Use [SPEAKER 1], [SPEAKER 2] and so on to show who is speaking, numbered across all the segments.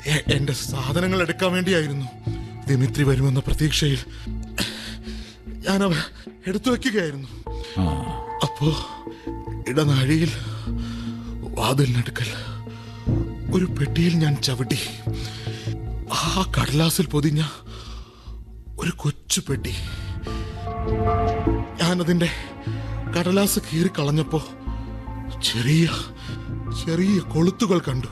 [SPEAKER 1] A- എന്റെ സാധനങ്ങൾ എടുക്കാൻ വേണ്ടിയായിരുന്നു ദിമിത്രി വരുമെന്ന പ്രതീക്ഷയിൽ ഞാനവ എടുത്തു വെക്കുകയായിരുന്നു അപ്പോ ഇടനാഴിയിൽ വാതിലിനടുക്കൽ ഒരു പെട്ടിയിൽ ഞാൻ ചവിട്ടി ആ കടലാസിൽ പൊതിഞ്ഞ ഒരു കൊച്ചു പെട്ടി ഞാനതിന്റെ കടലാസ് കീറി കളഞ്ഞപ്പോ ചെറിയ ചെറിയ കൊളുത്തുകൾ കണ്ടു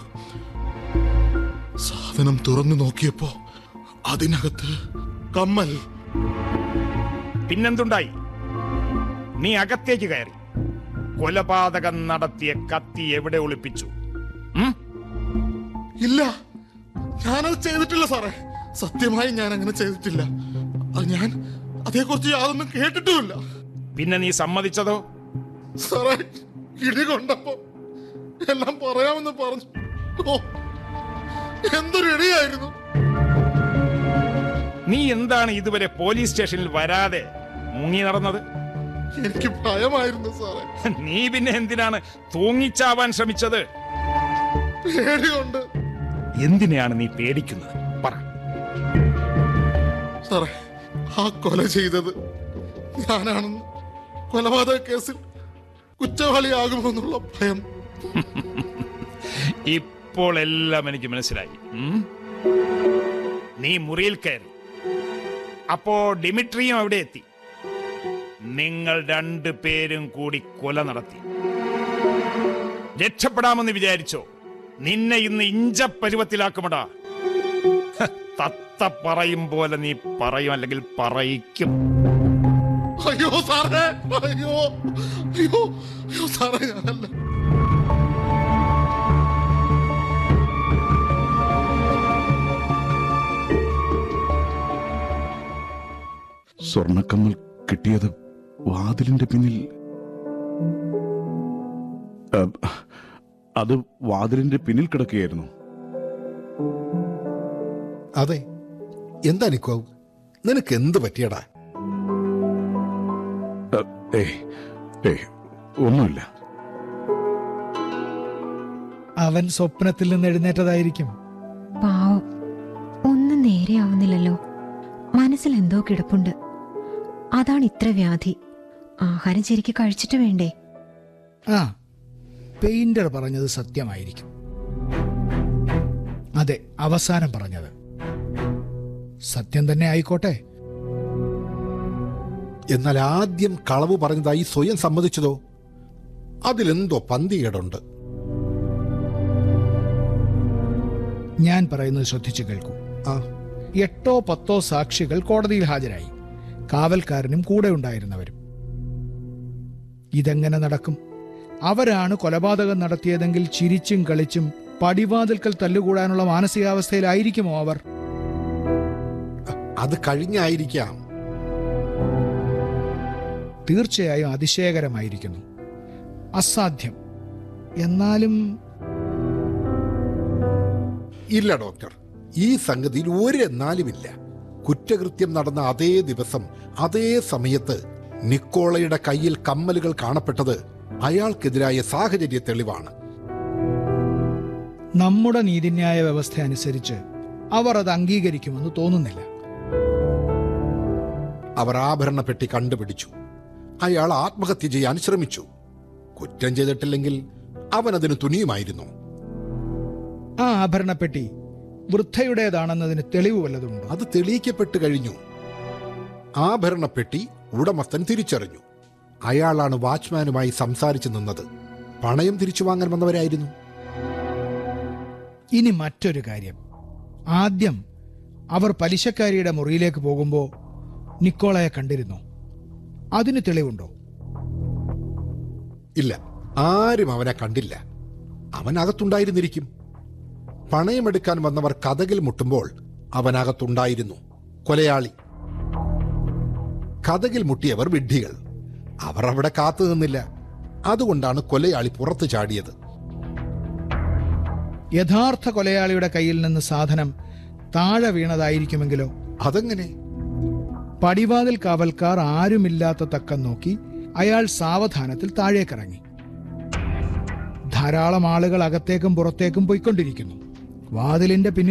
[SPEAKER 1] സാധനം തുറന്നു നോക്കിയപ്പോ അതിനകത്ത് കമ്മൽ
[SPEAKER 2] പിന്നെന്തുണ്ടായി നീ അകത്തേക്ക് കയറി കൊലപാതകം നടത്തിയ കത്തി എവിടെ ഒളിപ്പിച്ചു ഉം?
[SPEAKER 1] ഇല്ല ഞാനത് ചെയ്തിട്ടില്ല സാറേ സത്യമായി ഞാൻ അങ്ങനെ ചെയ്തിട്ടില്ല അത് ഞാൻ അതേക്കുറിച്ച് യാതൊന്നും കേട്ടിട്ടുമില്ല
[SPEAKER 2] പിന്നെ നീ സമ്മതിച്ചതോ
[SPEAKER 1] സാറേ ഇടി കൊണ്ടപ്പോ എല്ലാം പറയാമെന്ന് പറഞ്ഞു ഓ എന്തൊരു ഇടിയായിരുന്നു
[SPEAKER 2] നീ എന്താണ് ഇതുവരെ പോലീസ് സ്റ്റേഷനിൽ വരാതെ മുങ്ങി നടന്നത്
[SPEAKER 1] എനിക്ക് ഭയമായിരുന്നു സാറേ
[SPEAKER 2] നീ പിന്നെ എന്തിനാണ് തൂങ്ങിച്ചാവാൻ ശ്രമിച്ചത്
[SPEAKER 1] പേടി കൊണ്ട്
[SPEAKER 2] എന്തിനെയാണ് നീ പേടിക്കുന്നത് പറ
[SPEAKER 1] സാറേ ആ കൊല ചെയ്തത് ഞാനാണെന്ന് കൊലപാതക കേസിൽ കുറ്റവാളിയാകുമെന്നുള്ള ഭയം
[SPEAKER 2] ഇപ്പോൾ എല്ലാം എനിക്ക് മനസ്സിലായി ഉം? നീ മുറിയിൽ കയറി അപ്പോ ഡിമിട്രിയും അവിടെ എത്തി നിങ്ങൾ രണ്ടു പേരും കൂടി കൊല നടത്തി രക്ഷപ്പെടാമെന്ന് വിചാരിച്ചോ നിന്നെ ഇന്ന് ഇഞ്ചപ്പരുവത്തിലാക്കുമടാ ഹ, തത്ത പറയും പോലെ നീ പറയും അല്ലെങ്കിൽ പറയിക്കും
[SPEAKER 1] അയ്യോ സാറേ അയ്യോ അയ്യോ അയ്യോ സാറേ ഞാനല്ല
[SPEAKER 3] സ്വർണക്കമ്മൽ കിട്ടിയത് വാതിലിന്റെ പിന്നിൽ ആ, അത് വാതിലിന്റെ പിന്നിൽ കിടക്കുകയായിരുന്നു
[SPEAKER 4] അതെ എന്താ നിക്കോ നിനക്ക് എന്ത് പറ്റിയടാ
[SPEAKER 3] ആ, ഏയ് ഏയ് ഒന്നുമില്ല
[SPEAKER 5] അവൻ സ്വപ്നത്തിൽ നിന്ന് എഴുന്നേറ്റതായിരിക്കും
[SPEAKER 6] പാവം ഒന്നും നേരെയാവുന്നില്ലല്ലോ മനസ്സിൽ എന്തോ കിടപ്പുണ്ട് അതാണ് ഇത്ര വ്യാധി ആഹാരം ശരിക്ക് കഴിച്ചിട്ട് വേണ്ടേ
[SPEAKER 5] ആ പെയിന്റർ പറഞ്ഞത് സത്യമായിരിക്കും അതെ അവസാനം പറഞ്ഞത് സത്യം തന്നെ ആയിക്കോട്ടെ
[SPEAKER 4] എന്നാൽ ആദ്യം കളവ് പറഞ്ഞതായി സ്വയം സമ്മതിച്ചതോ അതിലെന്തോ പന്തികേടുണ്ട്
[SPEAKER 5] ഞാൻ പറയുന്നത് ശ്രദ്ധിച്ചു കേൾക്കൂ
[SPEAKER 4] ആ
[SPEAKER 5] എട്ടോ പത്തോ സാക്ഷികൾ കോടതിയിൽ ഹാജരായി കാവൽക്കാരനും കൂടെ ഉണ്ടായിരുന്നവരും ഇതെങ്ങനെ നടക്കും അവരാണ് കൊലപാതകം നടത്തിയതെങ്കിൽ ചിരിച്ചും കളിച്ചും പടിവാതിൽക്കൽ തല്ലുകൂടാനുള്ള മാനസികാവസ്ഥയിലായിരിക്കുമോ അവർ
[SPEAKER 4] അത് കഴിഞ്ഞായിരിക്കാം
[SPEAKER 5] തീർച്ചയായും അതിശയകരമായിരിക്കുന്നു അസാധ്യം എന്നാലും
[SPEAKER 4] ഇല്ല ഡോക്ടർ ഈ സംഗതിയിൽ ഒരു എന്നാലുമില്ല കുറ്റകൃത്യം നടന്ന അതേ ദിവസം അതേ സമയത്ത് നിക്കോളയുടെ കയ്യിൽ കമ്മലുകൾ കാണപ്പെട്ടത് അയാൾക്കെതിരായ സാഹചര്യ തെളിവാണ്
[SPEAKER 5] നമ്മുടെ നീതിന്യായ വ്യവസ്ഥ അനുസരിച്ച് അവർ അത് അംഗീകരിക്കുമെന്ന് തോന്നുന്നില്ല
[SPEAKER 4] അവർ ആഭരണ പെട്ടി കണ്ടുപിടിച്ചു അയാൾ ആത്മഹത്യ ചെയ്യാൻ ശ്രമിച്ചു കുറ്റം ചെയ്തിട്ടില്ലെങ്കിൽ അവൻ അതിന് തുനിയുമായിരുന്നു
[SPEAKER 5] ആ ആഭരണപ്പെട്ടി വൃദ്ധയുടേതാണെന്നതിന് തെളിവ് വല്ലതുണ്ടോ
[SPEAKER 4] അത് തെളിയിക്കപ്പെട്ട് കഴിഞ്ഞു ആഭരണ പെട്ടി ഉടമസ്ഥൻ തിരിച്ചറിഞ്ഞു അയാളാണ് വാച്ച്മാനുമായി സംസാരിച്ചു നിന്നത് പണയം തിരിച്ചു വാങ്ങാൻ വന്നവരായിരുന്നു
[SPEAKER 5] ഇനി മറ്റൊരു കാര്യം ആദ്യം അവർ പലിശക്കാരിയുടെ മുറിയിലേക്ക് പോകുമ്പോൾ നിക്കോളയെ കണ്ടിരുന്നു അതിന് തെളിവുണ്ടോ
[SPEAKER 4] ഇല്ല ആരും അവനെ കണ്ടില്ല അവൻ അകത്തുണ്ടായിരുന്നിരിക്കും പണയമെടുക്കാൻ വന്നവർ കഥകിൽ മുട്ടുമ്പോൾ അവൻ അകത്തുണ്ടായിരുന്നു കൊലയാളി കഥകിൽ മുട്ടിയവർ വിഡ്ഢികൾ അവർ അവിടെ കാത്തു നിന്നില്ല അതുകൊണ്ടാണ് കൊലയാളി പുറത്തു ചാടിയത്
[SPEAKER 5] യഥാർത്ഥ കൊലയാളിയുടെ കയ്യിൽ നിന്ന് സാധനം താഴെ വീണതായിരിക്കുമെങ്കിലോ
[SPEAKER 4] അതെങ്ങനെ
[SPEAKER 5] പടിവാതിൽ കാവൽക്കാർ ആരുമില്ലാത്ത തക്കം നോക്കി അയാൾ സാവധാനത്തിൽ താഴേക്കിറങ്ങി ധാരാളം ആളുകൾ അകത്തേക്കും പുറത്തേക്കും പോയിക്കൊണ്ടിരിക്കുന്നു വാതിലിന്റെ പിന്നിൽ